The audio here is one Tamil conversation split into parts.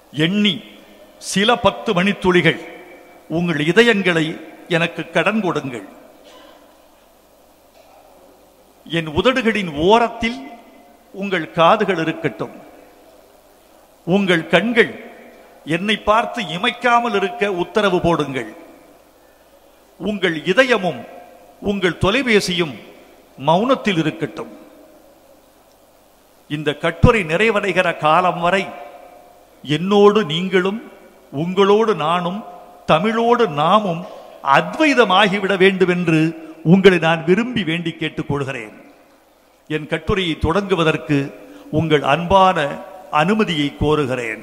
எண்ணி சில பத்து மணித்துளிகள் உங்கள் இதயங்களை எனக்கு கடன் கொடுங்கள் என் உதடுகளின் ஓரத்தில் உங்கள் காதுகள் இருக்கட்டும் உங்கள் கண்கள் என்னை பார்த்து இமைக்காமல் இருக்க உத்தரவு போடுங்கள் உங்கள் இதயமும் உங்கள் தொலைபேசியும் மௌனத்தில் இருக்கட்டும் இந்த கட்டுரை நிறைவடைகிற காலம் வரை என்னோடு நீங்களும் உங்களோடு நானும் தமிழோடு நாமும் அத்வைதமாகிவிட வேண்டும் என்று உங்களை நான் விரும்பி வேண்டி கேட்டுக்கொள்கிறேன் என் கட்டுரையை தொடங்குவதற்கு உங்கள் அன்பான அனுமதியை கோருகிறேன்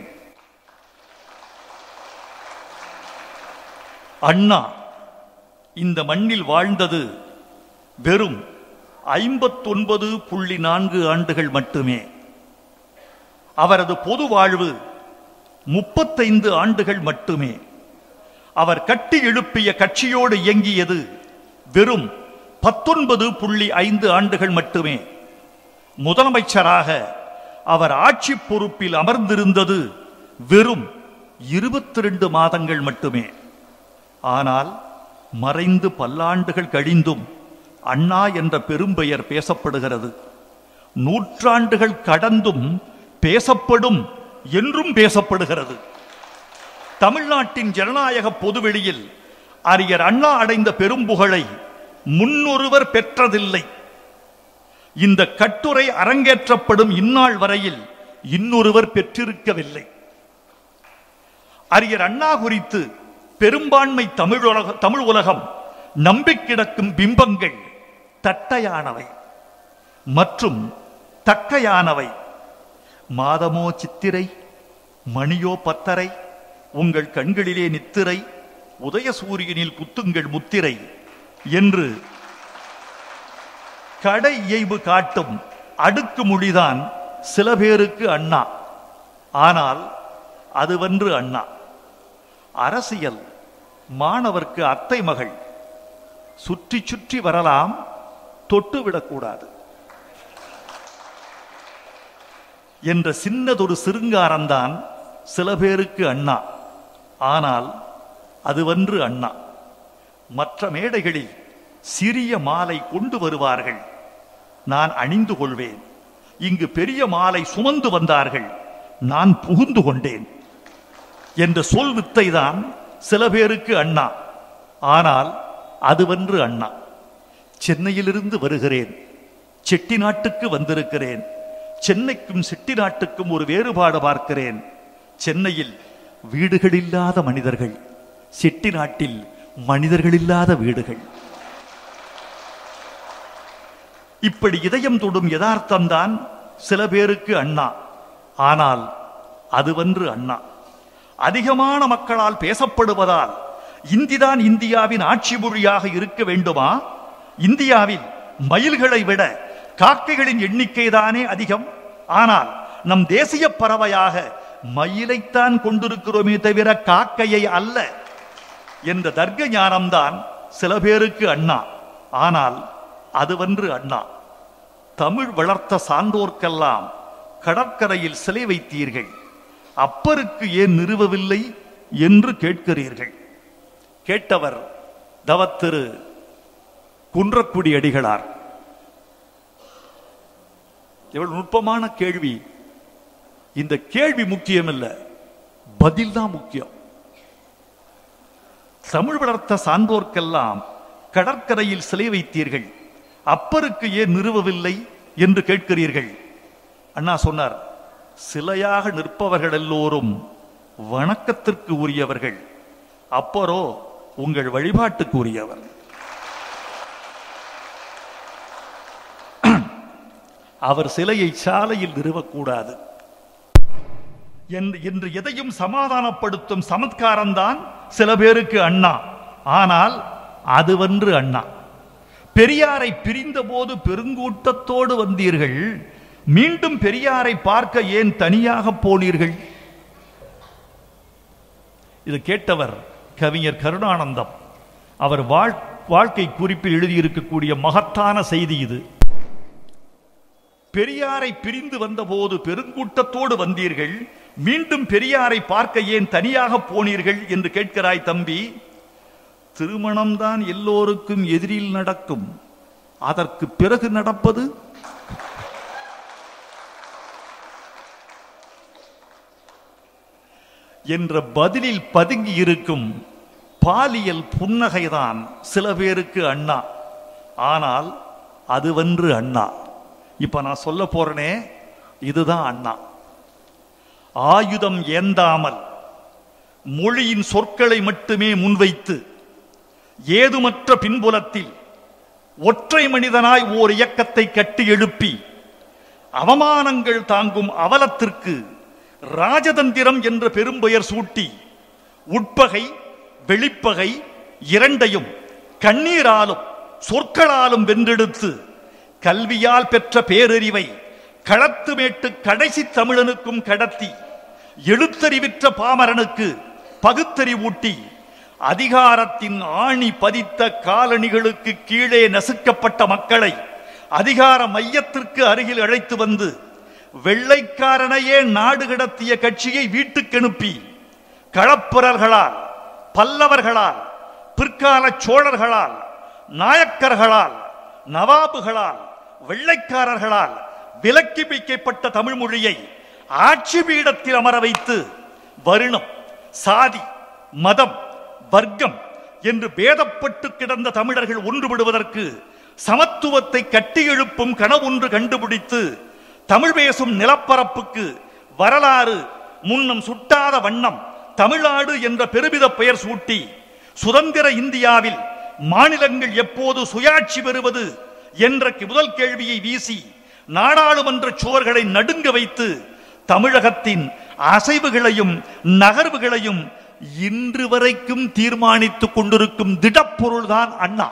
அண்ணா இந்த மண்ணில் வாழ்ந்தது வெறும் ஐம்பத்தொன்பது புள்ளி நான்கு ஆண்டுகள் மட்டுமே அவரது பொது வாழ்வு முப்பத்தைந்து ஆண்டுகள் மட்டுமே அவர் கட்டி எழுப்பிய கட்சியோடு இயங்கியது வெறும் பத்தொன்பது புள்ளி ஐந்து ஆண்டுகள் மட்டுமே முதலமைச்சராக அவர் ஆட்சி பொறுப்பில் அமர்ந்திருந்தது வெறும் இருபத்தி ரெண்டு மாதங்கள் மட்டுமே ஆனால் மறைந்து பல்லாண்டுகள் கழிந்தும் அண்ணா என்ற பெரும்பெயர் பேசப்படுகிறது நூற்றாண்டுகள் கடந்தும் பேசப்படும் என்றும் பேசப்படுகிறது தமிழ்நாட்டின் ஜனநாயக பொதுவெளியில் அறிஞர் அண்ணா அடைந்த பெரும்புகழை முன்னொருவர் பெற்றதில்லை இந்த கட்டுரை அரங்கேற்றப்படும் இந்நாள் வரையில் இன்னொருவர் பெற்றிருக்கவில்லை அறிஞர் அண்ணா குறித்து பெரும்பான்மை தமிழ் உலக தமிழ் உலகம் நம்பிக்கிடக்கும் பிம்பங்கள் தட்டையானவை மற்றும் தக்கையானவை மாதமோ சித்திரை மணியோ பத்தரை உங்கள் கண்களிலே நித்திரை உதயசூரியனில் குத்துங்கள் முத்திரை என்று கடை இயைபு காட்டும் அடுக்கு மொழிதான் சில பேருக்கு அண்ணா ஆனால் அதுவன்று அண்ணா அரசியல் மாணவர்க்கு அத்தை மகள் சுற்றி சுற்றி வரலாம் தொட்டு விடக்கூடாது என்ற சின்னதொரு சிருங்காரம்தான் சில பேருக்கு அண்ணா ஆனால் அதுவன்று அண்ணா மற்ற மேடைகளில் சிறிய மாலை கொண்டு வருவார்கள் நான் அணிந்து கொள்வேன் இங்கு பெரிய மாலை சுமந்து வந்தார்கள் நான் புகுந்து கொண்டேன் என்ற சொல் வித்தை தான் சில பேருக்கு அண்ணா ஆனால் அதுவன்று அண்ணா சென்னையிலிருந்து வருகிறேன் செட்டிநாட்டுக்கு வந்திருக்கிறேன் சென்னைக்கும் செட்டிநாட்டுக்கும் ஒரு வேறுபாடு பார்க்கிறேன் சென்னையில் வீடுகள் இல்லாத மனிதர்கள் செட்டிநாட்டில் மனிதர்கள் இல்லாத வீடுகள் இப்படி இதயம் தொடும் யதார்த்தம்தான் சில பேருக்கு அண்ணா ஆனால் அதுவன்று அண்ணா அதிகமான மக்களால் பேசப்படுவதால் இந்திதான் இந்தியாவின் ஆட்சி மொழியாக இருக்க வேண்டுமா இந்தியாவில் மயில்களை விட காக்கைகளின் எண்ணிக்கை தானே அதிகம் ஆனால் நம் தேசிய பறவையாக மயிலைத்தான் கொண்டிருக்கிறோமே தவிர காக்கையை அல்ல என்ற தர்க்க ஞானம்தான் சில பேருக்கு அண்ணா ஆனால் அதுவன்று அண்ணா தமிழ் வளர்த்த சான்றோர்க்கெல்லாம் கடற்கரையில் சிலை வைத்தீர்கள் அப்பருக்கு ஏன் நிறுவவில்லை என்று கேட்கிறீர்கள் கேட்டவர் தவத்திரு குன்றக்குடி அடிகளார் எவ்வளவு நுட்பமான கேள்வி இந்த கேள்வி முக்கியம் இல்ல பதில் தான் முக்கியம் தமிழ் வளர்த்த சான்றோர்க்கெல்லாம் கடற்கரையில் சிலை வைத்தீர்கள் அப்பருக்கு ஏன் நிறுவவில்லை என்று கேட்கிறீர்கள் அண்ணா சொன்னார் சிலையாக நிற்பவர்கள் எல்லோரும் வணக்கத்திற்கு உரியவர்கள் அப்பரோ உங்கள் வழிபாட்டுக்கு உரியவர் அவர் சிலையை சாலையில் நிறுவக்கூடாது என்று என்று எதையும் சமாதானப்படுத்தும் சமத்காரம்தான் சில பேருக்கு அண்ணா ஆனால் அதுவன்று அண்ணா பெரியாரை பிரிந்த போது பெருங்கூட்டத்தோடு வந்தீர்கள் மீண்டும் பெரியாரை பார்க்க ஏன் தனியாக போனீர்கள் இது கேட்டவர் கவிஞர் கருணானந்தம் அவர் வாழ் வாழ்க்கை குறிப்பில் எழுதியிருக்கக்கூடிய மகத்தான செய்தி இது பெரியாரை பிரிந்து வந்தபோது பெருங்கூட்டத்தோடு வந்தீர்கள் மீண்டும் பெரியாரை பார்க்க ஏன் தனியாக போனீர்கள் என்று கேட்கிறாய் தம்பி திருமணம்தான் எல்லோருக்கும் எதிரில் நடக்கும் அதற்கு பிறகு நடப்பது என்ற பதிலில் பதுங்கி இருக்கும் பாலியல் புன்னகைதான் சில பேருக்கு அண்ணா ஆனால் அதுவன்று அண்ணா இப்ப நான் சொல்ல போறேனே இதுதான் அண்ணா ஆயுதம் ஏந்தாமல் மொழியின் சொற்களை மட்டுமே முன்வைத்து ஏதுமற்ற பின்புலத்தில் ஒற்றை மனிதனாய் ஓர் இயக்கத்தை கட்டி எழுப்பி அவமானங்கள் தாங்கும் அவலத்திற்கு ராஜதந்திரம் என்ற பெரும்பெயர் சூட்டி உட்பகை வெளிப்பகை இரண்டையும் கண்ணீராலும் சொற்களாலும் வென்றெடுத்து கல்வியால் பெற்ற பேரறிவை களத்து மேட்டு கடைசி தமிழனுக்கும் கடத்தி எழுத்தறிவிற்ற பாமரனுக்கு பகுத்தறிவூட்டி அதிகாரத்தின் ஆணி பதித்த காலணிகளுக்கு கீழே நசுக்கப்பட்ட மக்களை அதிகார மையத்திற்கு அருகில் அழைத்து வந்து வெள்ளைக்காரனையே நாடு கடத்திய கட்சியை வீட்டுக்கு அனுப்பி களப்பிரர்களால் பல்லவர்களால் பிற்கால சோழர்களால் நாயக்கர்களால் நவாபுகளால் வெள்ளைக்காரர்களால் விலக்கி வைக்கப்பட்ட தமிழ் மொழியை ஆட்சி பீடத்தில் அமர வைத்து வருணம் சாதி மதம் வர்க்கம் என்று பேதப்பட்டு கிடந்த தமிழர்கள் ஒன்றுபடுவதற்கு சமத்துவத்தை கட்டி எழுப்பும் கனவொன்று கண்டுபிடித்து தமிழ் பேசும் நிலப்பரப்புக்கு வரலாறு முன்னம் சுட்டாத வண்ணம் தமிழ்நாடு என்ற பெருமித பெயர் சூட்டி சுதந்திர இந்தியாவில் மாநிலங்கள் எப்போது சுயாட்சி பெறுவது என்ற முதல் கேள்வியை வீசி நாடாளுமன்ற சுவர்களை நடுங்க வைத்து தமிழகத்தின் அசைவுகளையும் நகர்வுகளையும் இன்று வரைக்கும் தீர்மானித்துக் கொண்டிருக்கும் திடப்பொருள்தான் அண்ணா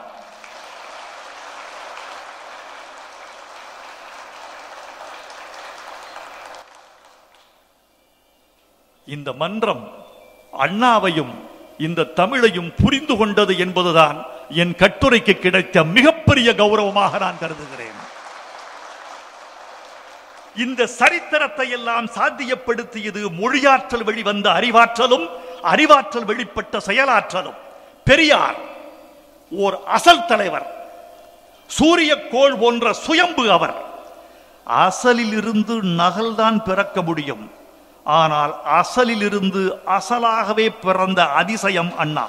இந்த மன்றம் அண்ணாவையும் இந்த தமிழையும் புரிந்து கொண்டது என்பதுதான் என் கட்டுரைக்கு கிடைத்த மிகப்பெரிய கௌரவமாக நான் கருதுகிறேன் இந்த சரித்திரத்தை எல்லாம் சாத்தியப்படுத்தியது மொழியாற்றல் வெளிவந்த அறிவாற்றலும் அறிவாற்றல் வெளிப்பட்ட செயலாற்றலும் பெரியார் ஓர் அசல் தலைவர் சூரிய கோள் போன்ற சுயம்பு அவர் அசலில் இருந்து நகல்தான் பிறக்க முடியும் ஆனால் அசலில் இருந்து அசலாகவே பிறந்த அதிசயம் அண்ணா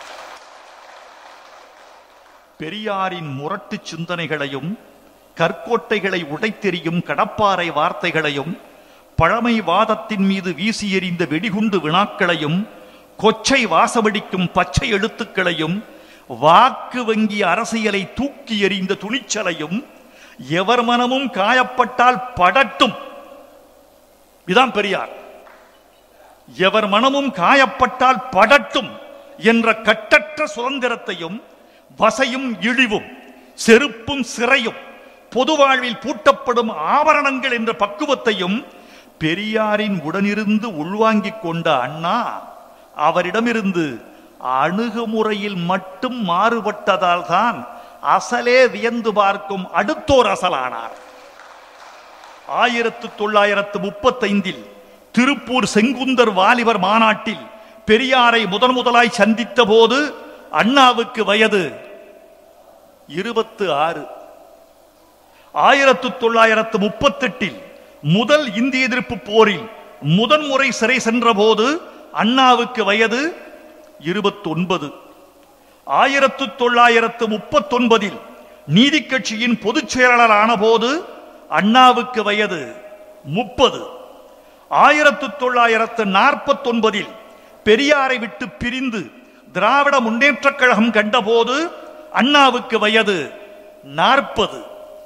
பெரியாரின் முரட்டு சிந்தனைகளையும் கற்கோட்டைகளை உடைத்தெறியும் கடப்பாறை வார்த்தைகளையும் பழமை வாதத்தின் மீது வீசி எறிந்த வெடிகுண்டு வினாக்களையும் கொச்சை வாசமடிக்கும் பச்சை எழுத்துக்களையும் வாக்கு வங்கி அரசியலை தூக்கி எறிந்த துணிச்சலையும் எவர் மனமும் காயப்பட்டால் படட்டும் இதான் பெரியார் எவர் மனமும் காயப்பட்டால் படட்டும் என்ற கட்டற்ற சுதந்திரத்தையும் வசையும் இழிவும் செருப்பும் சிறையும் பொது வாழ்வில் பூட்டப்படும் ஆபரணங்கள் என்ற பக்குவத்தையும் பெரியாரின் உடனிருந்து உள்வாங்கிக் கொண்ட அண்ணா அவரிடமிருந்து அணுகுமுறையில் மட்டும் மாறுபட்டதால் தான் அசலே வியந்து பார்க்கும் அடுத்தோர் அசலானார் ஆயிரத்து தொள்ளாயிரத்து முப்பத்தைந்தில் திருப்பூர் செங்குந்தர் வாலிபர் மாநாட்டில் பெரியாரை முதன் முதலாய் சந்தித்த போது அண்ணாவுக்கு வயது இருபத்து ஆறு ஆயிரத்து தொள்ளாயிரத்து முப்பத்தெட்டில் முதல் இந்திய எதிர்ப்பு போரில் முதன்முறை சிறை சென்ற போது அண்ணாவுக்கு வயது இருபத்தொன்பது ஆயிரத்து தொள்ளாயிரத்து முப்பத்தொன்பதில் நீதி கட்சியின் பொதுச் செயலாளர் ஆன போது அண்ணாவுக்கு வயது முப்பது ஆயிரத்து தொள்ளாயிரத்து நாற்பத்தொன்பதில் பெரியாரை விட்டு பிரிந்து திராவிட முன்னேற்றக் கழகம் கண்டபோது அண்ணாவுக்கு வயது நாற்பது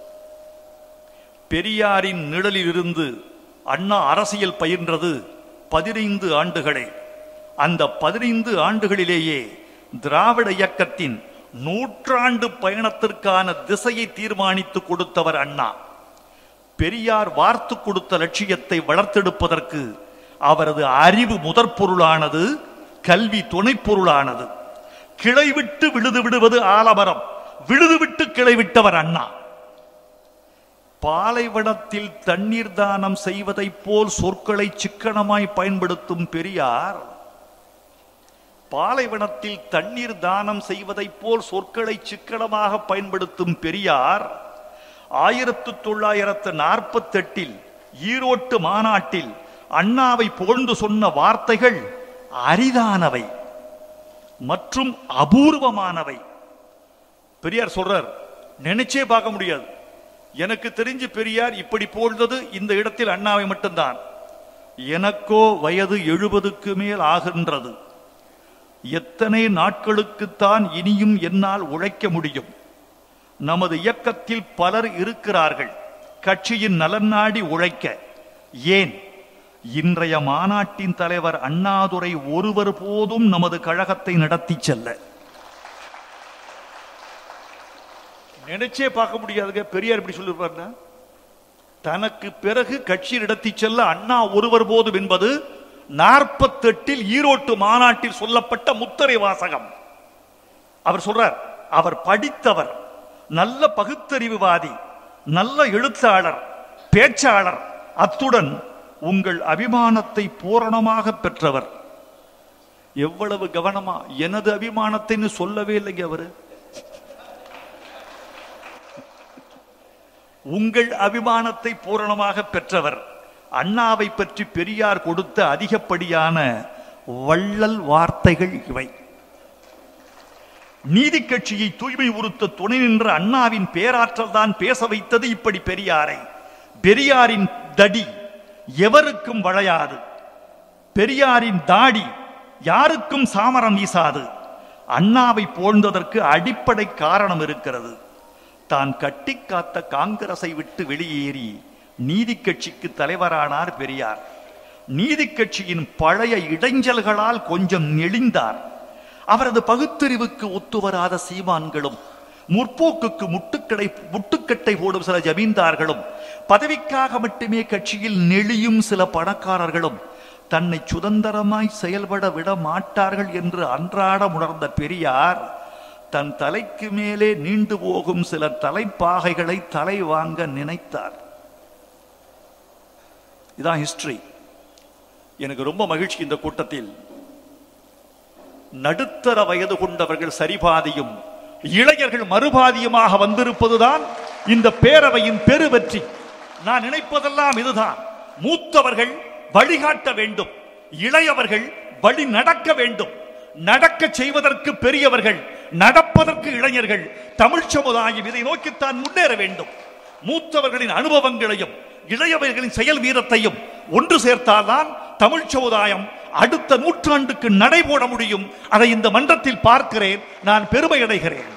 பெரியாரின் நிழலில் இருந்து அண்ணா அரசியல் பயின்றது பதினைந்து ஆண்டுகளே அந்த பதினைந்து ஆண்டுகளிலேயே திராவிட இயக்கத்தின் நூற்றாண்டு பயணத்திற்கான திசையை தீர்மானித்து கொடுத்தவர் அண்ணா பெரியார் வார்த்து கொடுத்த லட்சியத்தை வளர்த்தெடுப்பதற்கு அவரது அறிவு முதற் பொருளானது கல்வி துணைப் பொருளானது கிளை விட்டு விழுது விடுவது ஆலமரம் விழுது விட்டு கிளை விட்டவர் அண்ணா பாலைவனத்தில் தண்ணீர் தானம் செய்வதைப் போல் சொற்களை சிக்கனமாய் பயன்படுத்தும் பெரியார் பாலைவனத்தில் தண்ணீர் தானம் செய்வதைப் போல் சொற்களை சிக்கனமாக பயன்படுத்தும் பெரியார் ஆயிரத்து தொள்ளாயிரத்து நாற்பத்தெட்டில் ஈரோட்டு மாநாட்டில் அண்ணாவை புகழ்ந்து சொன்ன வார்த்தைகள் அரிதானவை மற்றும் அபூர்வமானவை பெரியார் சொல்றார் நினைச்சே பார்க்க முடியாது எனக்கு தெரிஞ்சு பெரியார் இப்படி போழ்ந்தது இந்த இடத்தில் அண்ணாவை மட்டும்தான் எனக்கோ வயது எழுபதுக்கு மேல் ஆகின்றது எத்தனை நாட்களுக்குத்தான் இனியும் என்னால் உழைக்க முடியும் நமது இயக்கத்தில் பலர் இருக்கிறார்கள் கட்சியின் நலன் நாடி உழைக்க ஏன் இன்றைய மாநாட்டின் தலைவர் அண்ணாதுரை ஒருவர் போதும் நமது கழகத்தை நடத்தி செல்ல நினைச்சே பார்க்க முடியாதுங்க பெரியார் இப்படி சொல்லிருப்பாருன்னா தனக்கு பிறகு கட்சி நடத்தி செல்ல அண்ணா ஒருவர் போதும் என்பது நாற்பத்தெட்டில் ஈரோட்டு மாநாட்டில் சொல்லப்பட்ட முத்தரை வாசகம் அவர் சொல்றார் அவர் படித்தவர் நல்ல பகுத்தறிவுவாதி நல்ல எழுத்தாளர் பேச்சாளர் அத்துடன் உங்கள் அபிமானத்தை பூரணமாக பெற்றவர் எவ்வளவு கவனமா எனது அபிமானத்தைன்னு சொல்லவே இல்லைங்க அவரு உங்கள் அபிமானத்தை பூரணமாக பெற்றவர் அண்ணாவை பற்றி பெரியார் கொடுத்த அதிகப்படியான வள்ளல் வார்த்தைகள் இவை நீதி கட்சியை தூய்மை உறுத்த துணை நின்ற அண்ணாவின் பேராற்றல் தான் பேச வைத்தது இப்படி பெரியாரை பெரியாரின் தடி எவருக்கும் வளையாது பெரியாரின் தாடி யாருக்கும் சாமரம் வீசாது அண்ணாவை போழ்ந்ததற்கு அடிப்படை காரணம் இருக்கிறது தான் கட்டி காத்த காங்கிரஸை விட்டு வெளியேறி நீதி கட்சிக்கு தலைவரானார் பெரியார் நீதி கட்சியின் பழைய இடைஞ்சல்களால் கொஞ்சம் நெளிந்தார் அவரது பகுத்தறிவுக்கு ஒத்துவராத சீமான்களும் முற்போக்குக்கு முட்டுக்கடை முட்டுக்கட்டை போடும் சில ஜமீன்தார்களும் பதவிக்காக மட்டுமே கட்சியில் நெளியும் சில பணக்காரர்களும் தன்னை சுதந்திரமாய் செயல்பட விட மாட்டார்கள் என்று அன்றாடம் உணர்ந்த பெரியார் தன் தலைக்கு மேலே நீண்டு போகும் சில தலைப்பாகைகளை தலை வாங்க நினைத்தார் இதான் ஹிஸ்டரி எனக்கு ரொம்ப மகிழ்ச்சி இந்த கூட்டத்தில் நடுத்தர வயது கொண்டவர்கள் சரிபாதியும் இளைஞர்கள் மறுபாதியுமாக வந்திருப்பதுதான் இந்த பேரவையின் பெரு வெற்றி நான் நினைப்பதெல்லாம் இதுதான் மூத்தவர்கள் வழிகாட்ட வேண்டும் இளையவர்கள் வழி நடக்க வேண்டும் நடக்க செய்வதற்கு பெரியவர்கள் நடப்பதற்கு இளைஞர்கள் தமிழ் சமுதாயம் இதை நோக்கித்தான் முன்னேற வேண்டும் மூத்தவர்களின் அனுபவங்களையும் இளையவர்களின் செயல் வீரத்தையும் ஒன்று சேர்த்தால்தான் தமிழ் சமுதாயம் அடுத்த நூற்றாண்டுக்கு நடைபோட முடியும் அதை இந்த மன்றத்தில் பார்க்கிறேன் நான் பெருமை அடைகிறேன்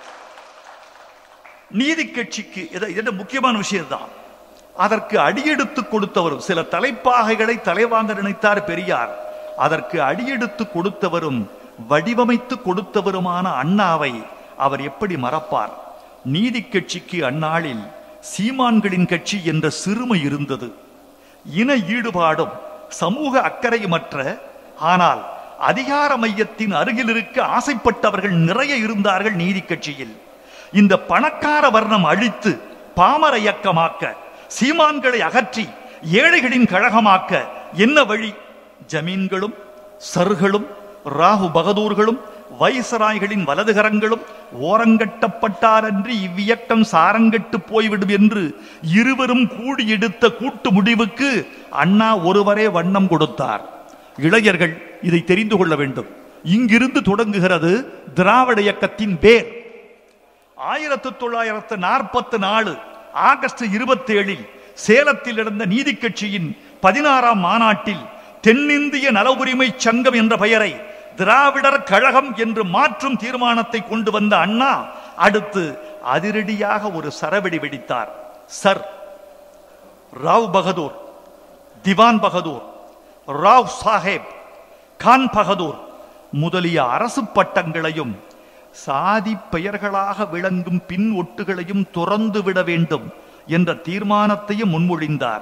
நீதி கட்சிக்கு இது இது முக்கியமான விஷயம் தான் அதற்கு அடியெடுத்து கொடுத்தவரும் சில தலைப்பாகைகளை தலைவாங்க நினைத்தார் பெரியார் அதற்கு அடியெடுத்து கொடுத்தவரும் வடிவமைத்து கொடுத்தவருமான அண்ணாவை அவர் எப்படி மறப்பார் நீதி கட்சிக்கு அந்நாளில் சீமான்களின் கட்சி என்ற சிறுமை இருந்தது இன ஈடுபாடும் சமூக அக்கறையுமற்ற ஆனால் அதிகார மையத்தின் அருகில் இருக்க ஆசைப்பட்டவர்கள் நிறைய இருந்தார்கள் நீதி கட்சியில் இந்த பணக்கார வர்ணம் அழித்து பாமர இயக்கமாக்க சீமான்களை அகற்றி ஏழைகளின் கழகமாக்க என்ன வழி ஜமீன்களும் சர்களும் ராகு பகதூர்களும் வைசராய்களின் வலதுகரங்களும் ஓரங்கட்டப்பட்டாரன்றி இவ்வியக்கம் சாரங்கட்டு போய்விடும் என்று இருவரும் கூடி எடுத்த கூட்டு முடிவுக்கு அண்ணா ஒருவரே வண்ணம் கொடுத்தார் இளைஞர்கள் இதை தெரிந்து கொள்ள வேண்டும் இங்கிருந்து தொடங்குகிறது திராவிட இயக்கத்தின் பேர் ஆயிரத்தி தொள்ளாயிரத்து நாற்பத்தி நாலு ஆகஸ்ட் இருபத்தி ஏழில் சேலத்தில் நடந்த நீதி கட்சியின் பதினாறாம் மாநாட்டில் தென்னிந்திய நல உரிமை சங்கம் என்ற பெயரை திராவிடர் கழகம் என்று மாற்றும் தீர்மானத்தை கொண்டு வந்த அண்ணா அடுத்து அதிரடியாக ஒரு சரவெடி வெடித்தார் சர் ராவ் பகதூர் திவான் பகதூர் ராவ் சாஹேப் கான் பகதூர் முதலிய அரசு பட்டங்களையும் சாதி பெயர்களாக விளங்கும் பின் ஒட்டுகளையும் துறந்து விட வேண்டும் என்ற தீர்மானத்தையும் முன்மொழிந்தார்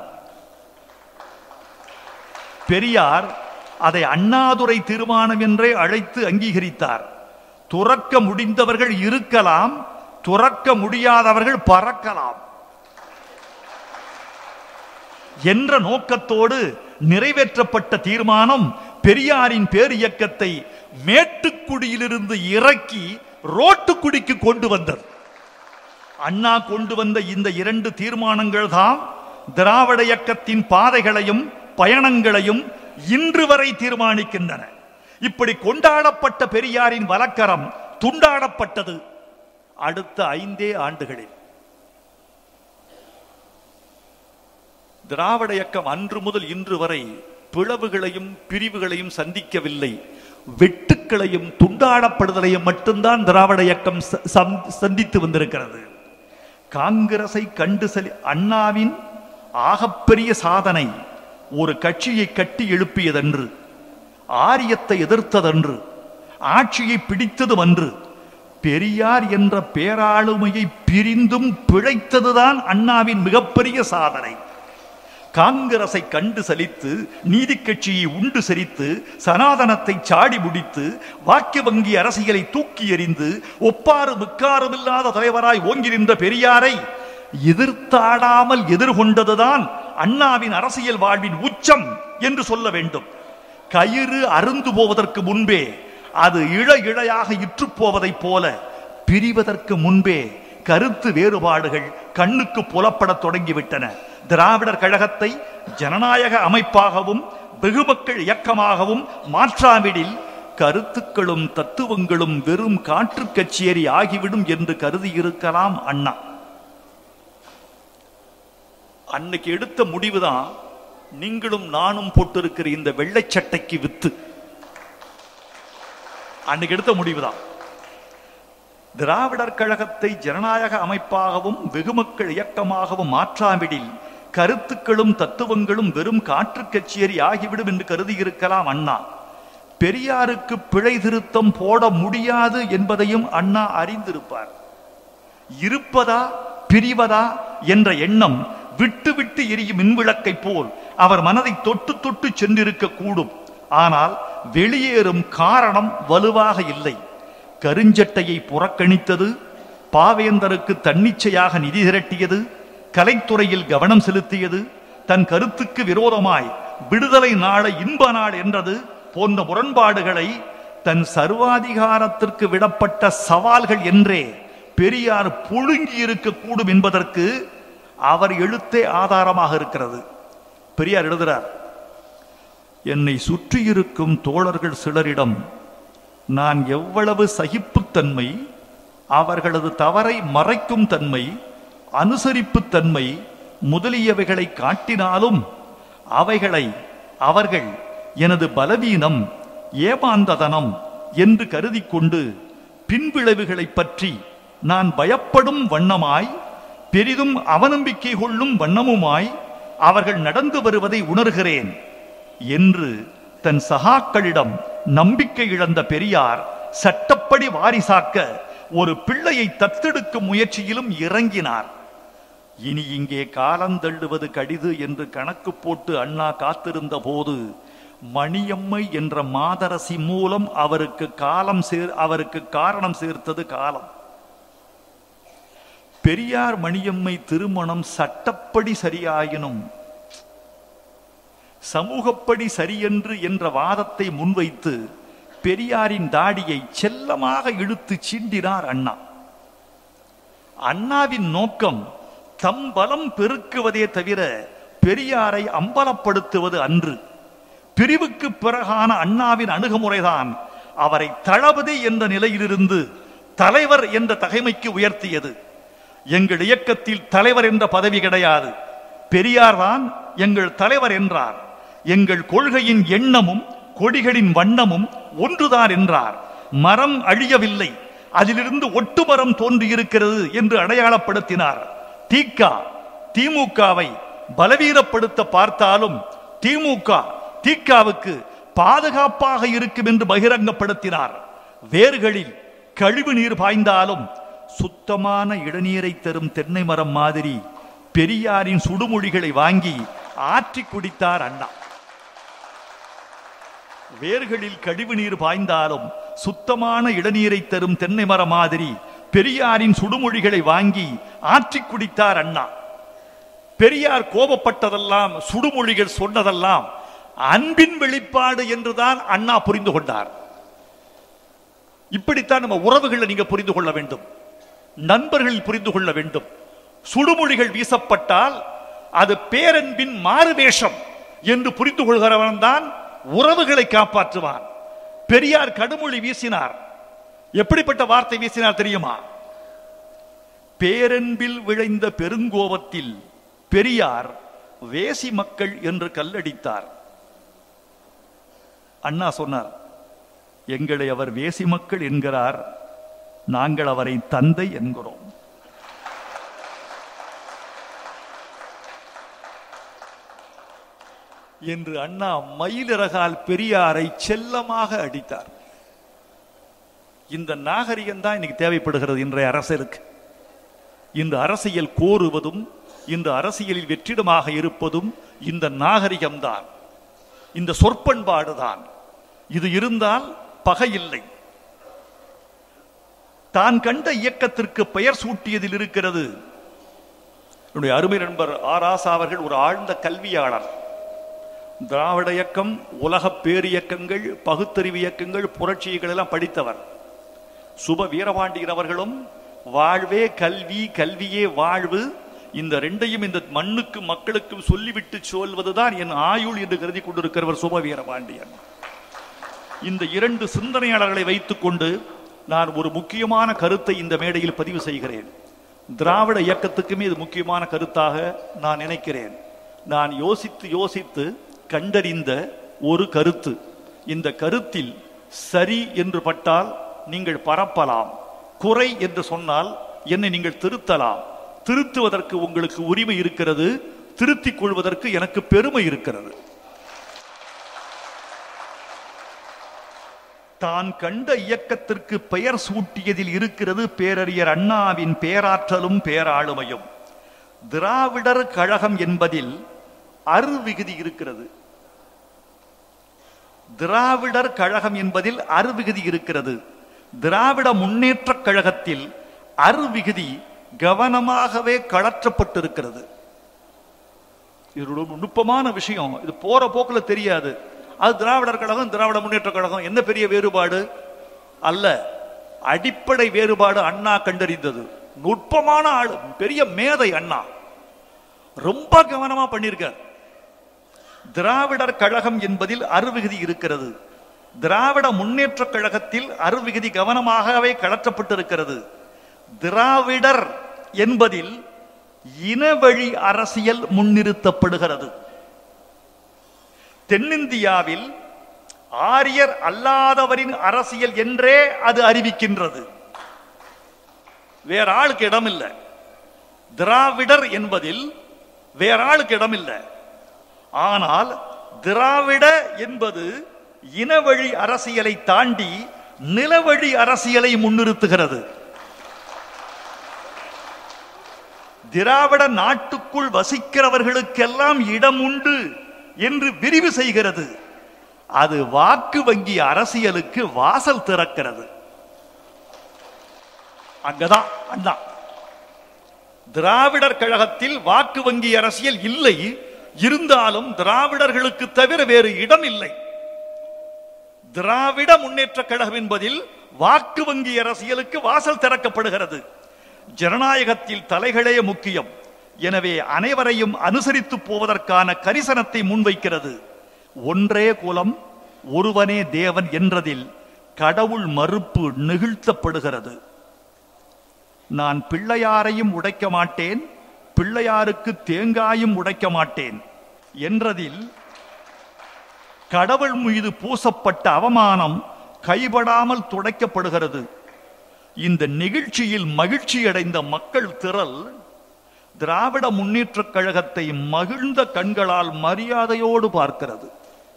பெரியார் அதை அண்ணாதுரை தீர்மானம் என்றே அழைத்து அங்கீகரித்தார் துறக்க முடிந்தவர்கள் இருக்கலாம் துறக்க முடியாதவர்கள் பறக்கலாம் என்ற நோக்கத்தோடு நிறைவேற்றப்பட்ட தீர்மானம் பெரியாரின் பேரியக்கத்தை மேட்டுக்குடியிலிருந்து இறக்கி ரோட்டுக்குடிக்கு கொண்டு வந்தது அண்ணா கொண்டு வந்த இந்த இரண்டு தீர்மானங்கள் தான் திராவிட இயக்கத்தின் பாதைகளையும் பயணங்களையும் இன்று வரை தீர்மானிக்கின்றன இப்படி கொண்டாடப்பட்ட பெரியாரின் வலக்கரம் துண்டாடப்பட்டது அடுத்த ஐந்தே ஆண்டுகளில் திராவிட இயக்கம் அன்று முதல் இன்று வரை பிளவுகளையும் பிரிவுகளையும் சந்திக்கவில்லை வெட்டுக்களையும் துண்டாடப்படுதலையும் மட்டும்தான் திராவிட இயக்கம் ச- சந்- சந்தித்து வந்திருக்கிறது காங்கிரஸை கண்டு செலி அண்ணாவின் ஆகப்பெரிய சாதனை ஒரு கட்சியை கட்டி எழுப்பியதன்று ஆரியத்தை எதிர்த்ததன்று ஆட்சியை பிடித்ததும் அன்று பெரியார் என்ற பேராளுமையை பிரிந்தும் பிழைத்ததுதான் அண்ணாவின் மிகப்பெரிய சாதனை காங்கிரஸை கண்டு சலித்து நீதி கட்சியை உண்டு செரித்து சனாதனத்தை சாடி முடித்து வாக்கிய வங்கி அரசியலை தூக்கி எறிந்து ஒப்பாறு மிக்காரும் இல்லாத தலைவராய் ஓங்கி நின்ற பெரியாரை எதிர்த்தாடாமல் எதிர்கொண்டதுதான் அண்ணாவின் அரசியல் வாழ்வின் உச்சம் என்று சொல்ல வேண்டும் கயிறு அருந்து போவதற்கு முன்பே அது இழ இழையாக இற்றுப் போவதைப் போல பிரிவதற்கு முன்பே கருத்து வேறுபாடுகள் கண்ணுக்கு புலப்படத் தொடங்கிவிட்டன திராவிடர் கழகத்தை ஜனநாயக அமைப்பாகவும் வெகுமக்கள் இயக்கமாகவும் மாற்றாவிடில் கருத்துக்களும் தத்துவங்களும் வெறும் காற்று கச்சேரி ஆகிவிடும் என்று கருதியிருக்கலாம் அண்ணா அன்னைக்கு எடுத்த முடிவுதான் நீங்களும் நானும் போட்டிருக்கிற இந்த வெள்ளைச் சட்டைக்கு வித்து அன்னைக்கு எடுத்த முடிவுதான் திராவிடர் கழகத்தை ஜனநாயக அமைப்பாகவும் வெகுமக்கள் இயக்கமாகவும் மாற்றாவிடில் கருத்துக்களும் தத்துவங்களும் வெறும் காற்று கச்சேரி ஆகிவிடும் என்று கருதியிருக்கலாம் அண்ணா பெரியாருக்கு பிழை திருத்தம் போட முடியாது என்பதையும் அண்ணா அறிந்திருப்பார் இருப்பதா பிரிவதா என்ற எண்ணம் விட்டு விட்டு எரியும் மின்விளக்கை போல் அவர் மனதை தொட்டு தொட்டு சென்றிருக்க கூடும் ஆனால் வெளியேறும் காரணம் வலுவாக இல்லை கருஞ்சட்டையை புறக்கணித்தது பாவேந்தருக்கு தன்னிச்சையாக நிதி திரட்டியது கலைத்துறையில் கவனம் செலுத்தியது தன் கருத்துக்கு விரோதமாய் விடுதலை நாளை இன்ப நாள் என்றது போன்ற முரண்பாடுகளை தன் சர்வாதிகாரத்திற்கு விடப்பட்ட சவால்கள் என்றே பெரியார் புழுங்கி இருக்கக்கூடும் என்பதற்கு அவர் எழுத்தே ஆதாரமாக இருக்கிறது பெரியார் எழுதுகிறார் என்னை சுற்றியிருக்கும் தோழர்கள் சிலரிடம் நான் எவ்வளவு சகிப்புத்தன்மை அவர்களது தவறை மறைக்கும் தன்மை அனுசரிப்புத் தன்மை முதலியவைகளை காட்டினாலும் அவைகளை அவர்கள் எனது பலவீனம் ஏமாந்ததனம் என்று கருதி கொண்டு பின்விளைவுகளைப் பற்றி நான் பயப்படும் வண்ணமாய் பெரிதும் அவநம்பிக்கை கொள்ளும் வண்ணமுமாய் அவர்கள் நடந்து வருவதை உணர்கிறேன் என்று தன் சகாக்களிடம் நம்பிக்கை இழந்த பெரியார் சட்டப்படி வாரிசாக்க ஒரு பிள்ளையை தத்தெடுக்கும் முயற்சியிலும் இறங்கினார் இனி இங்கே காலந்தள்ளுவது கடிது என்று கணக்கு போட்டு அண்ணா காத்திருந்த போது மணியம்மை என்ற மாதரசி மூலம் அவருக்கு காலம் சேர் அவருக்கு காரணம் சேர்த்தது காலம் பெரியார் மணியம்மை திருமணம் சட்டப்படி சரியாயினும் சமூகப்படி சரியென்று என்ற வாதத்தை முன்வைத்து பெரியாரின் தாடியை செல்லமாக இழுத்து சீண்டினார் அண்ணா அண்ணாவின் நோக்கம் தம் பலம் பெருக்குவதே தவிர பெரியாரை அம்பலப்படுத்துவது அன்று பிரிவுக்கு பிறகான அண்ணாவின் அணுகுமுறைதான் அவரை தளபதி என்ற நிலையிலிருந்து தலைவர் என்ற தகைமைக்கு உயர்த்தியது எங்கள் இயக்கத்தில் தலைவர் என்ற பதவி கிடையாது பெரியார் தான் எங்கள் தலைவர் என்றார் எங்கள் கொள்கையின் எண்ணமும் கொடிகளின் வண்ணமும் ஒன்றுதான் என்றார் மரம் அழியவில்லை அதிலிருந்து ஒட்டு மரம் தோன்றியிருக்கிறது என்று அடையாளப்படுத்தினார் தீகா திமுகவை பலவீனப்படுத்த பார்த்தாலும் திமுக தீகாவுக்கு பாதுகாப்பாக இருக்கும் என்று பகிரங்கப்படுத்தினார் வேர்களில் கழிவு நீர் பாய்ந்தாலும் சுத்தமான இளநீரை தரும் தென்னை மரம் மாதிரி பெரியாரின் சுடுமொழிகளை வாங்கி ஆற்றி குடித்தார் அண்ணா வேர்களில் கழிவு நீர் பாய்ந்தாலும் சுத்தமான இளநீரை தரும் தென்னை மரம் மாதிரி பெரியாரின் சுடுமொழிகளை வாங்கி ஆற்றி குடித்தார் அண்ணா பெரியார் கோபப்பட்டதெல்லாம் சுடுமொழிகள் சொன்னதெல்லாம் அன்பின் வெளிப்பாடு என்றுதான் அண்ணா புரிந்து கொண்டார் இப்படித்தான் நம்ம உறவுகளை நீங்க புரிந்து கொள்ள வேண்டும் நண்பர்கள் புரிந்து கொள்ள வேண்டும் சுடுமொழிகள் வீசப்பட்டால் அது பேரன்பின் மாறுவேஷம் என்று புரிந்து கொள்கிறவன் தான் உறவுகளை காப்பாற்றுவான் பெரியார் கடுமொழி வீசினார் எப்படிப்பட்ட வார்த்தை வீசினார் தெரியுமா பேரன்பில் விளைந்த பெருங்கோபத்தில் பெரியார் வேசி மக்கள் என்று கல்லடித்தார் அண்ணா சொன்னார் எங்களை அவர் வேசி மக்கள் என்கிறார் நாங்கள் அவரை தந்தை என்கிறோம் என்று அண்ணா மயிலிறகால் பெரியாரை செல்லமாக அடித்தார் இந்த நாகரிகம் தான் இன்னைக்கு தேவைப்படுகிறது இன்றைய அரசருக்கு இந்த அரசியல் கோருவதும் இந்த அரசியலில் வெற்றிடமாக இருப்பதும் இந்த நாகரிகம்தான் இந்த சொற்பண்பாடுதான் இது இருந்தால் பகை இல்லை தான் கண்ட இயக்கத்திற்கு பெயர் சூட்டியதில் இருக்கிறது என்னுடைய அருமை நண்பர் ஆர் ஆசா அவர்கள் ஒரு ஆழ்ந்த கல்வியாளர் திராவிட இயக்கம் உலக பேரியக்கங்கள் பகுத்தறிவு இயக்கங்கள் புரட்சிகள் எல்லாம் படித்தவர் சுப வீரபாண்டியன் அவர்களும் வாழ்வே கல்வி கல்வியே வாழ்வு இந்த ரெண்டையும் இந்த மண்ணுக்கு மக்களுக்கும் சொல்லிவிட்டு சொல்வதுதான் என் ஆயுள் என்று கருதி கொண்டிருக்கிறவர் சுப வீரபாண்டியன் இந்த இரண்டு சிந்தனையாளர்களை வைத்துக்கொண்டு நான் ஒரு முக்கியமான கருத்தை இந்த மேடையில் பதிவு செய்கிறேன் திராவிட இயக்கத்துக்குமே இது முக்கியமான கருத்தாக நான் நினைக்கிறேன் நான் யோசித்து யோசித்து கண்டறிந்த ஒரு கருத்து இந்த கருத்தில் சரி என்று பட்டால் நீங்கள் பரப்பலாம் குறை என்று சொன்னால் என்னை நீங்கள் திருத்தலாம் திருத்துவதற்கு உங்களுக்கு உரிமை இருக்கிறது திருத்திக் கொள்வதற்கு எனக்கு பெருமை இருக்கிறது தான் கண்ட இயக்கத்திற்கு பெயர் சூட்டியதில் இருக்கிறது பேரறிஞர் அண்ணாவின் பேராற்றலும் பேராளுமையும் திராவிடர் கழகம் என்பதில் அருவிகுதி இருக்கிறது திராவிடர் கழகம் என்பதில் அருவிகுதி இருக்கிறது திராவிட முன்னேற்ற கழகத்தில் அருவிகுதி கவனமாகவே கழற்றப்பட்டிருக்கிறது இது ஒரு நுட்பமான விஷயம் இது போற போக்குல தெரியாது அது திராவிடர் கழகம் திராவிட முன்னேற்ற கழகம் என்ன பெரிய வேறுபாடு அல்ல அடிப்படை வேறுபாடு அண்ணா கண்டறிந்தது நுட்பமான ஆளு பெரிய மேதை அண்ணா ரொம்ப கவனமா பண்ணியிருக்கார் திராவிடர் கழகம் என்பதில் அருவிகுதி இருக்கிறது திராவிட முன்னேற்ற கழகத்தில் அருவிகுதி கவனமாகவே கலற்றப்பட்டிருக்கிறது திராவிடர் என்பதில் இனவழி அரசியல் முன்னிறுத்தப்படுகிறது தென்னிந்தியாவில் ஆரியர் அல்லாதவரின் அரசியல் என்றே அது அறிவிக்கின்றது வேற ஆளுக்கு இடம் இல்லை திராவிடர் என்பதில் வேற ஆளுக்கு இடம் இல்லை ஆனால் திராவிட என்பது இனவழி அரசியலை தாண்டி நிலவழி அரசியலை முன்னிறுத்துகிறது திராவிட நாட்டுக்குள் வசிக்கிறவர்களுக்கெல்லாம் இடம் உண்டு என்று விரிவு செய்கிறது அது வாக்கு வங்கி அரசியலுக்கு வாசல் திறக்கிறது அங்கதான் அண்ணா திராவிடர் கழகத்தில் வாக்கு வங்கி அரசியல் இல்லை இருந்தாலும் திராவிடர்களுக்கு தவிர வேறு இடம் இல்லை திராவிட முன்னேற்ற கழகம் என்பதில் வாக்கு வங்கி அரசியலுக்கு வாசல் திறக்கப்படுகிறது ஜனநாயகத்தில் தலைகளே முக்கியம் எனவே அனைவரையும் அனுசரித்து போவதற்கான கரிசனத்தை முன்வைக்கிறது ஒன்றே குலம் ஒருவனே தேவன் என்றதில் கடவுள் மறுப்பு நெகிழ்த்தப்படுகிறது நான் பிள்ளையாரையும் உடைக்க மாட்டேன் பிள்ளையாருக்கு தேங்காயும் உடைக்க மாட்டேன் என்றதில் கடவுள் மீது பூசப்பட்ட அவமானம் கைபடாமல் துடைக்கப்படுகிறது இந்த நிகழ்ச்சியில் மகிழ்ச்சி அடைந்த மக்கள் திரள் திராவிட முன்னேற்றக் கழகத்தை மகிழ்ந்த கண்களால் மரியாதையோடு பார்க்கிறது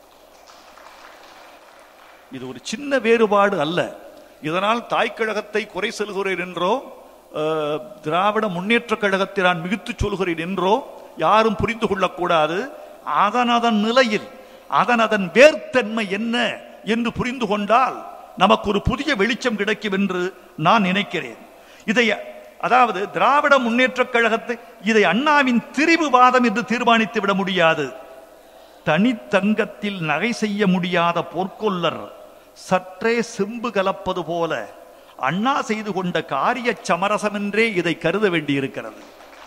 இது ஒரு சின்ன வேறுபாடு அல்ல இதனால் தாய் கழகத்தை குறை சொல்கிறேன் என்றோ அஹ், திராவிட முன்னேற்ற கழகத்தை நான் மிகுத்து சொல்கிறேன் என்றோ யாரும் புரிந்து கொள்ளக்கூடாது அதன் அதன் நிலையில் அதன் அதன் வேர்த்தன்மை என்ன என்று புரிந்து கொண்டால் நமக்கு ஒரு புதிய வெளிச்சம் கிடைக்கும் என்று நான் நினைக்கிறேன் இதை அதாவது திராவிட முன்னேற்றக் கழகத்தை இதை அண்ணாவின் திரிவுவாதம் என்று தீர்மானித்து விட முடியாது தனித்தங்கத்தில் நகை செய்ய முடியாத பொற்கொல்லர் சற்றே செம்பு கலப்பது போல அண்ணா செய்து கொண்ட காரிய சமரசம் என்றே இதை கருத வேண்டியிருக்கிறது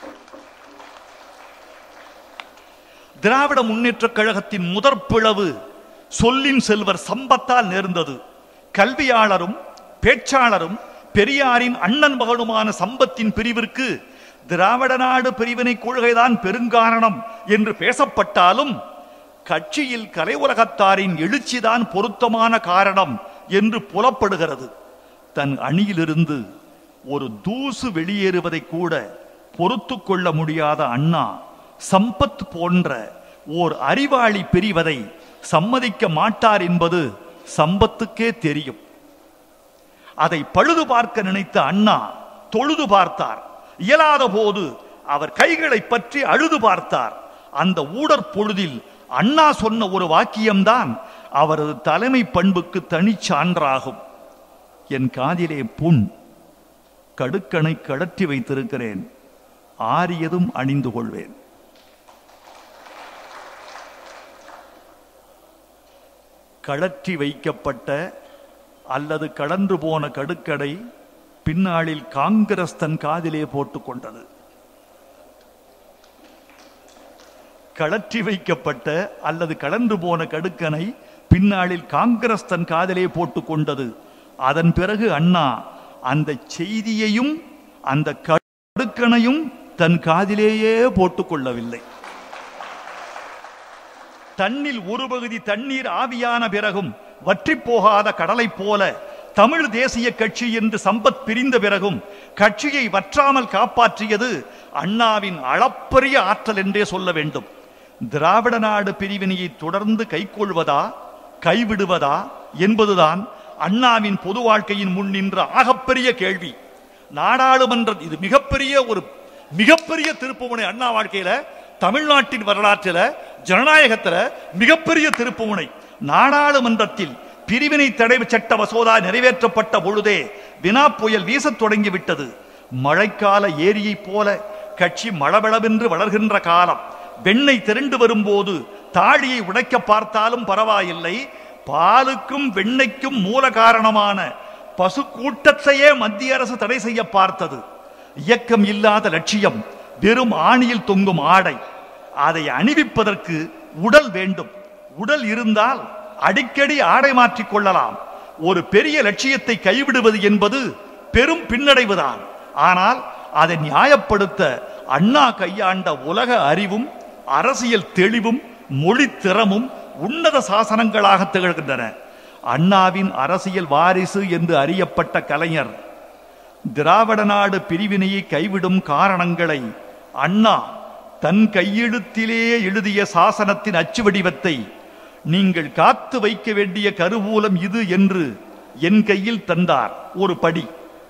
திராவிட முன்னேற்றக் கழகத்தின் முதற் பிளவு சொல்லின் செல்வர் சம்பத்தால் நேர்ந்தது கல்வியாளரும் பேச்சாளரும் பெரியாரின் அண்ணன் மகனுமான சம்பத்தின் பிரிவிற்கு திராவிட நாடு பிரிவினை கொள்கைதான் பெருங்காரணம் என்று பேசப்பட்டாலும் கட்சியில் கலை உலகத்தாரின் எழுச்சிதான் பொருத்தமான காரணம் என்று புலப்படுகிறது தன் அணியிலிருந்து ஒரு தூசு வெளியேறுவதை கூட பொறுத்து கொள்ள முடியாத அண்ணா சம்பத் போன்ற ஓர் அறிவாளி பிரிவதை சம்மதிக்க மாட்டார் என்பது சம்பத்துக்கே தெரியும் அதை பழுது பார்க்க நினைத்த அண்ணா தொழுது பார்த்தார் இயலாத போது அவர் கைகளை பற்றி அழுது பார்த்தார் அந்த ஊடற் பொழுதில் அண்ணா சொன்ன ஒரு வாக்கியம்தான் அவரது தலைமை பண்புக்கு தனிச் சான்றாகும் என் காதிலே புண் கடுக்கனை கடற்றி வைத்திருக்கிறேன் ஆரியதும் அணிந்து கொள்வேன் கழற்றி வைக்கப்பட்ட அல்லது கடந்து போன கடுக்கடை பின்னாளில் காங்கிரஸ் தன் காதிலே போட்டுக் கொண்டது கழற்றி வைக்கப்பட்ட அல்லது கடந்து போன கடுக்கனை பின்னாளில் காங்கிரஸ் தன் காதிலே போட்டுக் கொண்டது அதன் பிறகு அண்ணா அந்த செய்தியையும் அந்த கடுக்கனையும் தன் காதிலேயே போட்டுக் கொள்ளவில்லை தன்னில் ஒரு பகுதி தண்ணீர் ஆவியான பிறகும் வற்றி போகாத கடலைப் போல தமிழ் தேசிய கட்சி என்று சம்பத் பிரிந்த பிறகும் கட்சியை வற்றாமல் காப்பாற்றியது அண்ணாவின் அளப்பரிய ஆற்றல் என்றே சொல்ல வேண்டும் திராவிட நாடு பிரிவினையை தொடர்ந்து கைக்கொள்வதா கைவிடுவதா என்பதுதான் அண்ணாவின் பொது வாழ்க்கையின் முன் நின்ற ஆகப்பெரிய கேள்வி நாடாளுமன்ற இது மிகப்பெரிய ஒரு மிகப்பெரிய திருப்புமுனை அண்ணா வாழ்க்கையில தமிழ்நாட்டின் வரலாற்றில ஜனநாயகத்துல மிகப்பெரிய திருப்புமுனை நாடாளுமன்றத்தில் பிரிவினை தடை சட்ட மசோதா நிறைவேற்றப்பட்ட பொழுதே வினா புயல் வீசத் தொடங்கிவிட்டது மழைக்கால ஏரியைப் போல கட்சி மளபளவென்று வளர்கின்ற காலம் வெண்ணெய் திரண்டு வரும்போது தாழியை உடைக்க பார்த்தாலும் பரவாயில்லை பாலுக்கும் வெண்ணெய்க்கும் மூல காரணமான பசு கூட்டத்தையே மத்திய அரசு தடை செய்ய பார்த்தது இயக்கம் இல்லாத லட்சியம் வெறும் ஆணியில் தொங்கும் ஆடை அதை அணிவிப்பதற்கு உடல் வேண்டும் உடல் இருந்தால் அடிக்கடி ஆடை மாற்றிக் கொள்ளலாம் ஒரு பெரிய லட்சியத்தை கைவிடுவது என்பது பெரும் பின்னடைவுதான் ஆனால் அதை நியாயப்படுத்த அண்ணா கையாண்ட உலக அறிவும் அரசியல் தெளிவும் மொழி திறமும் உன்னத சாசனங்களாக திகழ்கின்றன அண்ணாவின் அரசியல் வாரிசு என்று அறியப்பட்ட கலைஞர் திராவிட நாடு பிரிவினையை கைவிடும் காரணங்களை அண்ணா தன் கையெழுத்திலே எழுதிய சாசனத்தின் அச்சு வடிவத்தை நீங்கள் காத்து வைக்க வேண்டிய கருவூலம் இது என்று என் கையில் தந்தார் ஒரு படி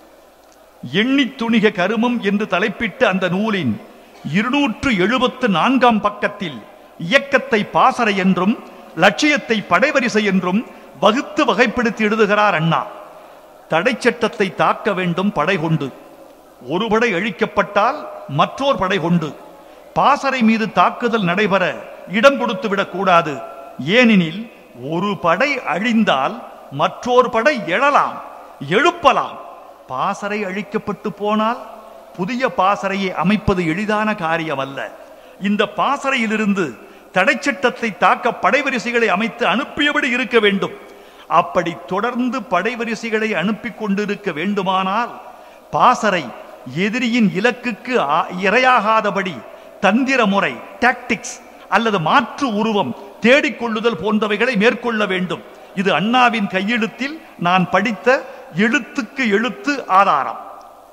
எண்ணித் துணிக கருமம் என்று தலைப்பிட்ட அந்த நூலின் இருநூற்று எழுபத்து நான்காம் பக்கத்தில் இயக்கத்தை பாசறை என்றும் லட்சியத்தை படைவரிசை என்றும் வகுத்து வகைப்படுத்தி எழுதுகிறார் அண்ணா தடை சட்டத்தை தாக்க வேண்டும் படை கொண்டு ஒரு படை அழிக்கப்பட்டால் மற்றோர் படை கொண்டு பாசறை மீது தாக்குதல் நடைபெற இடம் கொடுத்து விடக்கூடாது ஏனெனில் ஒரு படை அழிந்தால் மற்றோர் படை எழலாம் எழுப்பலாம் பாசறை அழிக்கப்பட்டு போனால் புதிய பாசறையை அமைப்பது எளிதான காரியம் அல்ல இந்த பாசறையிலிருந்து தடை சட்டத்தை தாக்க படைவரிசைகளை அமைத்து அனுப்பியபடி இருக்க வேண்டும் அப்படி தொடர்ந்து படைவரிசைகளை அனுப்பி கொண்டிருக்க வேண்டுமானால் பாசறை எதிரியின் இலக்குக்கு ஆ- இரையாகாதபடி தந்திர முறை டாக்டிக்ஸ் அல்லது மாற்று உருவம் தேடிக்கொள்ளுதல் போன்றவைகளை மேற்கொள்ள வேண்டும் இது அண்ணாவின் கையெழுத்தில் நான் படித்த எழுத்துக்கு எழுத்து ஆதாரம்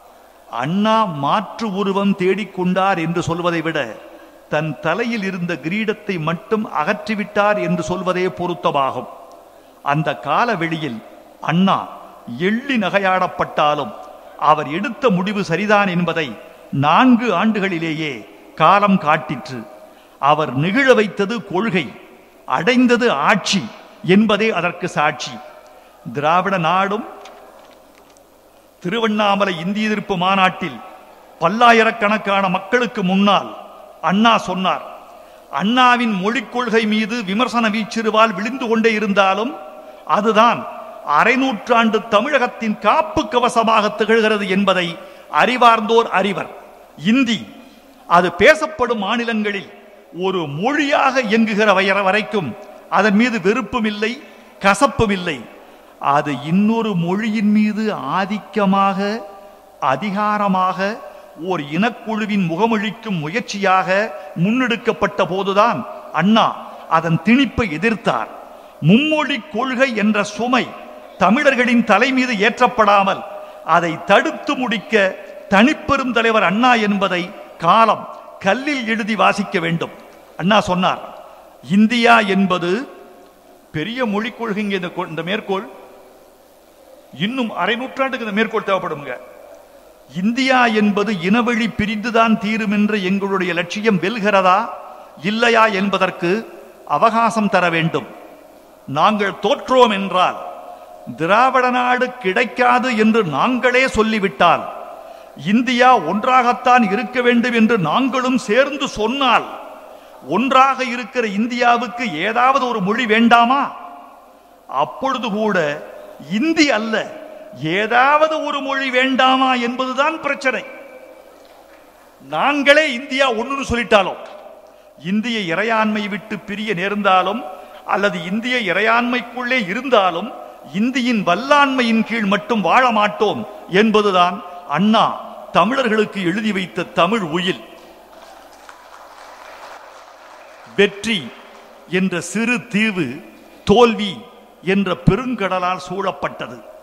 அண்ணா மாற்று உருவம் தேடிக்கொண்டார் என்று சொல்வதை விட தன் தலையில் இருந்த கிரீடத்தை மட்டும் அகற்றிவிட்டார் என்று சொல்வதே பொருத்தமாகும் அந்த காலவெளியில் அண்ணா எள்ளி நகையாடப்பட்டாலும் அவர் எடுத்த முடிவு சரிதான் என்பதை நான்கு ஆண்டுகளிலேயே காலம் காட்டிற்று அவர் நிகழ வைத்தது கொள்கை அடைந்தது ஆட்சி என்பதே அதற்கு சாட்சி திராவிட நாடும் திருவண்ணாமலை இந்திய எதிர்ப்பு மாநாட்டில் பல்லாயிரக்கணக்கான மக்களுக்கு முன்னால் அண்ணா சொன்னார் அண்ணாவின் மொழிக் கொள்கை மீது விமர்சன வீச்சிறுவால் விழுந்து கொண்டே இருந்தாலும் அதுதான் அரை நூற்றாண்டு தமிழகத்தின் காப்பு கவசமாக திகழ்கிறது என்பதை அறிவார்ந்தோர் அறிவர் இந்தி அது பேசப்படும் மாநிலங்களில் ஒரு மொழியாக இயங்குகிற வயற வரைக்கும் அதன் மீது வெறுப்பும் இல்லை கசப்பும் இல்லை அது இன்னொரு மொழியின் மீது ஆதிக்கமாக அதிகாரமாக ஓர் இனக்குழுவின் முகமொழிக்கும் முயற்சியாக முன்னெடுக்கப்பட்ட போதுதான் அண்ணா அதன் திணிப்பை எதிர்த்தார் மும்மொழி கொள்கை என்ற சுமை தமிழர்களின் தலை மீது ஏற்றப்படாமல் அதை தடுத்து முடிக்க தனிப்பெரும் தலைவர் அண்ணா என்பதை காலம் கல்லில் எழுதி வாசிக்க வேண்டும் அண்ணா சொன்னார் இந்தியா என்பது பெரிய மொழிக் கொள்கைங்க இந்த கொ- இந்த மேற்கோள் இன்னும் அரை நூற்றாண்டுக்கு இந்த மேற்கோள் தேவைப்படுங்க இந்தியா என்பது இனவழி பிரிந்துதான் தீரும் என்ற எங்களுடைய லட்சியம் வெல்கிறதா இல்லையா என்பதற்கு அவகாசம் தர வேண்டும் நாங்கள் தோற்றோம் என்றால் திராவிட நாடு கிடைக்காது என்று நாங்களே சொல்லிவிட்டால் இந்தியா ஒன்றாகத்தான் இருக்க வேண்டும் என்று நாங்களும் சேர்ந்து சொன்னால் ஒன்றாக இருக்கிற இந்தியாவுக்கு ஏதாவது ஒரு மொழி வேண்டாமா அப்பொழுது கூட இந்தி அல்ல ஏதாவது ஒரு மொழி வேண்டாமா என்பதுதான் பிரச்சனை நாங்களே இந்தியா ஒண்ணுன்னு சொல்லிட்டாலும் இந்திய இறையாண்மை விட்டு பிரிய நேர்ந்தாலும் அல்லது இந்திய இறையாண்மைக்குள்ளே இருந்தாலும் இந்தியின் வல்லாண்மையின் கீழ் மட்டும் வாழ மாட்டோம் என்பதுதான் அண்ணா தமிழர்களுக்கு எழுதி வைத்த தமிழ் உயில் வெற்றி என்ற சிறு தீவு தோல்வி என்ற பெருங்கடலால் சூழப்பட்டது